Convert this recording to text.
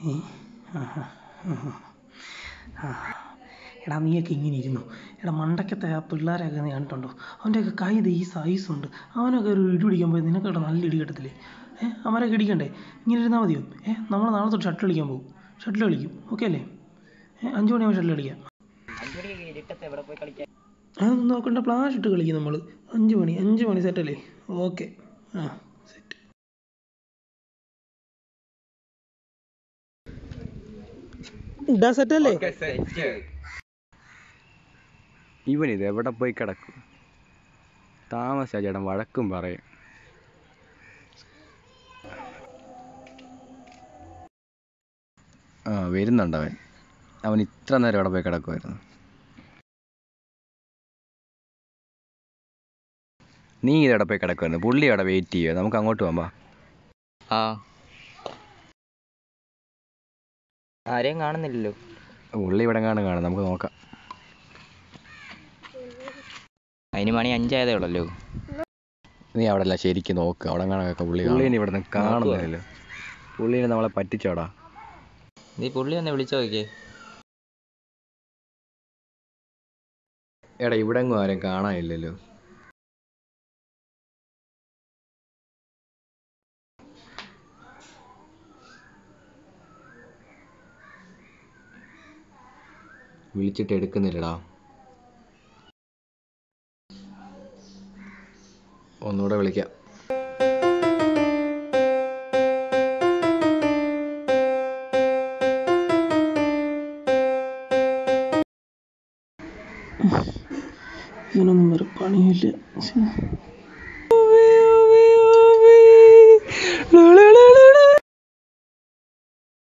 ഏ ആഹാ ആഹാ. ആ എടാ നീയൊക്കെ ഇങ്ങനെ ഇരുന്നു എടാ മണ്ടക്കത്തെ ആ പിള്ളേരെയൊക്കെ നീ കണ്ടിട്ടുണ്ടോ അവൻ്റെയൊക്കെ കൈ ദേ ഈ സൈസുണ്ട് അവനൊക്കെ ഒരു ഇടി പിടിക്കാൻ പോയി നിനക്കൊക്കെ നല്ല ഇടി കിട്ടത്തില്ലേ ഏ അവരൊക്കെ ഇടിക്കണ്ടേ ഇങ്ങനെ ഇരുന്നാൽ മതിയോ ഏ നമ്മൾ നാളെ തൊട്ട് ഷട്ടിൽ കളിക്കാൻ പോകും ഷട്ടിൽ കളിക്കും ഓക്കെ അല്ലേ ഏ അഞ്ച് മണിയാകുമ്പോൾ ഷട്ടിൽ കളിക്കാം അതൊന്നും നോക്കണ്ട ഫ്ലാഷ് ഇട്ട് കളിക്കും നമ്മൾ അഞ്ച് മണി അഞ്ച് മണി സെറ്റല്ലേ ഓക്കെ ആ സെറ്റ് ഇടാ സെറ്റല്ലേ ഇവൻ ഇത് എവിടെ പോയി കിടക്കും താമസിച്ച ചേട്ടൻ വഴക്കും പറയും ആ വരുന്നുണ്ട് അവൻ അവൻ ഇത്ര നേരം അവിടെ പോയി കിടക്കുമായിരുന്നു നീ ഇതവിടെ പോയി കിടക്കുമായിരുന്നു പുള്ളി അവിടെ വെയിറ്റ് ചെയ്യുക നമുക്ക് അങ്ങോട്ട് പോകാം ആ ആരെയും കാണുന്നില്ലല്ലോ പുള്ളി ഇവിടെ കാണും കാണും നമുക്ക് നോക്കാം അതിന് മണി അഞ്ചായതേ ഉള്ളല്ലോ നീ അവിടെ അല്ല ശരിക്കും നോക്ക് അവിടെ കാണാനൊക്കെ പുള്ളി പുള്ളിനെ ഇവിടെ നിന്ന് കാണുന്നില്ലല്ലോ പുള്ളീനെ നമ്മളെ പറ്റിച്ചോടാ നീ പുള്ളി ഒന്ന് വിളിച്ചു നോക്കിയേ എടാ ഇവിടെ എങ്ങും ആരും കാണാനില്ലല്ലോ വിളിച്ചിട്ട് എടുക്കുന്നില്ലടാ ഒന്നുകൂടെ വിളിക്കാം ഇങ്ങനൊന്നും വേറെ പണിയില്ല ശ്ശെ.